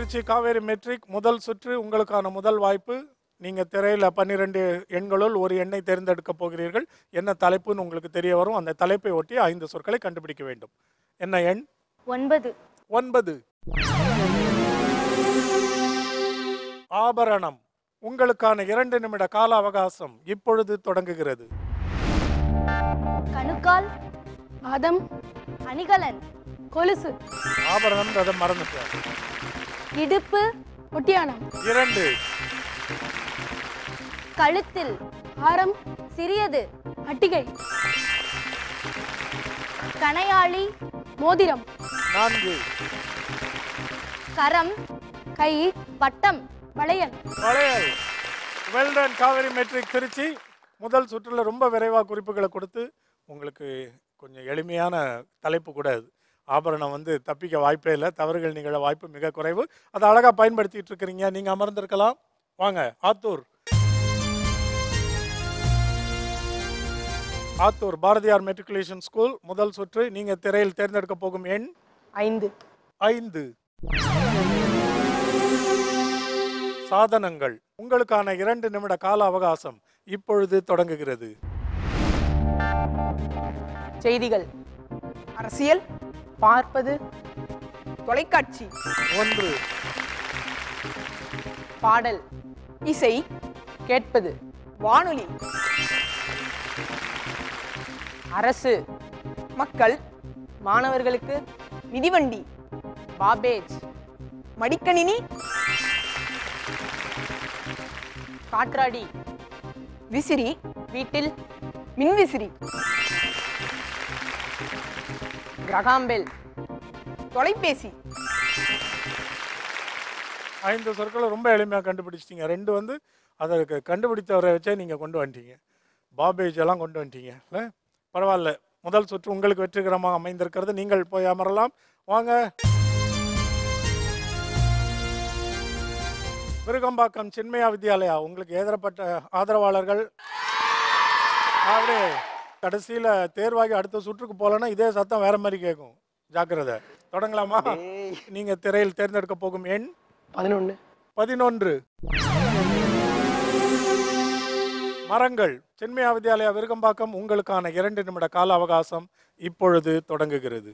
Trichy Kaveri matric முதல் சுற்று உங்களுக்கான முதல் வாய்ப்பு நீங்க திரையில பன்னிரெண்டு எண்களுள் ஒரு எண்ணை தேர்ந்தெடுக்க போகிறீர்கள் என்ன தலைப்புன்னு உங்களுக்கு தெரிய வரும் அந்த தலைப்பை ஒட்டி ஐந்து சொற்களை கண்டுபிடிக்க வேண்டும் என்ன எண் ஒன்பது ஒன்பது ஆபரணம் உங்களுக்கான இரண்டு நிமிட கால அவகாசம் இப்பொழுது தொடங்குகிறது கணுக்கால் பாதம் அணிகலன் கொலுசு ஆபரணம் அதை மறந்துட்டேன் இடுப்பு ஒட்டியானம் இரண்டு கழுத்தில் ஆரம் சிறியது அட்டிகை கணையாழி மோதிரம் நான்கு கரம் கை வட்டம் வளையல் வளையல் வெல்டன் காவேரி மெட்ரிக் திருச்சி முதல் சுற்றுல ரொம்ப விரைவாக குறிப்புகளை கொடுத்து உங்களுக்கு கொஞ்சம் எளிமையான தலைப்பு கூட அது ஆபரணம் வந்து தப்பிக்க வாய்ப்பே இல்லை தவறுகள் நிகழ வாய்ப்பு மிக குறைவு அதை அழகாக பயன்படுத்திட்டு இருக்கிறீங்க நீங்கள் அமர்ந்திருக்கலாம் வாங்க ஆத்தூர் ஆத்தூர் பாரதியார் மெட்ரிகுலேஷன் ஸ்கூல் முதல் சுற்று நீங்கள் திரையில் தேர்ந்தெடுக்க போகும் எண் ஐந்து ஐந்து சாதனங்கள் உங்களுக்கான இரண்டு நிமிட கால அவகாசம் இப்பொழுது தொடங்குகிறது செய்திகள் அரசியல் பார்ப்பது தொலைக்காட்சி ஒன்று பாடல் இசை கேட்பது வானொலி அரசு மக்கள் மாணவர்களுக்கு மிதிவண்டி பாபேஜ் மடிக்கணினி காற்றாடி விசிறி வீட்டில் மின்விசிறி கிரகாம்பெல் தொலைபேசி ஐந்து சொற்களை ரொம்ப எளிமையாக கண்டுபிடிச்சிட்டீங்க ரெண்டு வந்து அதற்கு கண்டுபிடித்தவரை வச்சே நீங்கள் கொண்டு வந்துட்டீங்க பாபேஜ் எல்லாம் கொண்டு வந்துட்டீங்க இல்லை பரவாயில்ல முதல் சுற்று உங்களுக்கு வெற்றிகரமாக அமைந்திருக்கிறது நீங்கள் போய் அமரலாம் வாங்க விருகம்பாக்கம் சின்மயா வித்யாலயா உங்களுக்கு ஏதரப்பட்ட ஆதரவாளர்கள் அப்படியே கடைசியில் தேர்வாகி அடுத்த சுற்றுக்கு போகலன்னா இதே சத்தம் வேற மாதிரி கேட்கும் ஜாக்கிரதை தொடங்கலாமா நீங்க திரையில் தேர்ந்தெடுக்க போகும் எண் பதினொன்று பதினொன்று மரங்கள் சென்மையா வித்யாலயா விருகம்பாக்கம் உங்களுக்கான இரண்டு நிமிட கால அவகாசம் இப்பொழுது தொடங்குகிறது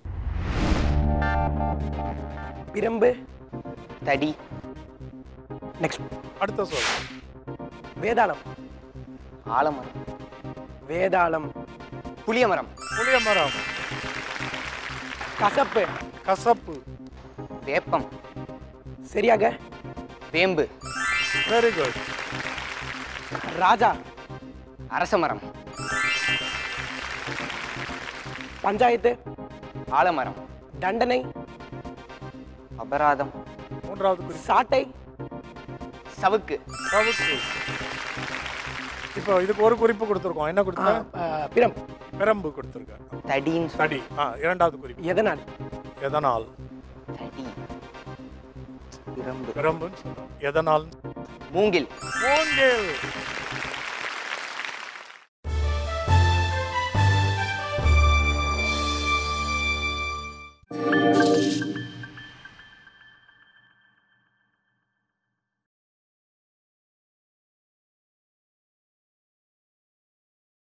பிரம்பு தடி நெக்ஸ்ட் அடுத்த சொல் வேதாளம் ஆலமரம் வேதாளம் புளியமரம் புளிய மரம் கசப்பு கசப்பு வேப்பம் சரியாக வேம்பு வெரி குட் ராஜா அரச மரம் பஞ்சாயத்து ஆலமரம் தண்டனை அபராதம் மூன்றாவது குறிப்பு சாட்டை சவுக்கு சவுக்கு இப்போ இதுக்கு ஒரு குறிப்பு கொடுத்துருக்கோம் என்ன ஆ, கொடுத்துருக்கோம் ஆ, பிரம் பிரம்பு கொடுத்துருக்கேன் தடின்னு சொல் தடி ஆ இரண்டாவது குறிப்பு எதனால் எதனால் தடி பிரம்பு பிரம்புன்னு சொல்றோம் எதனால் மூங்கில் மூங்கில்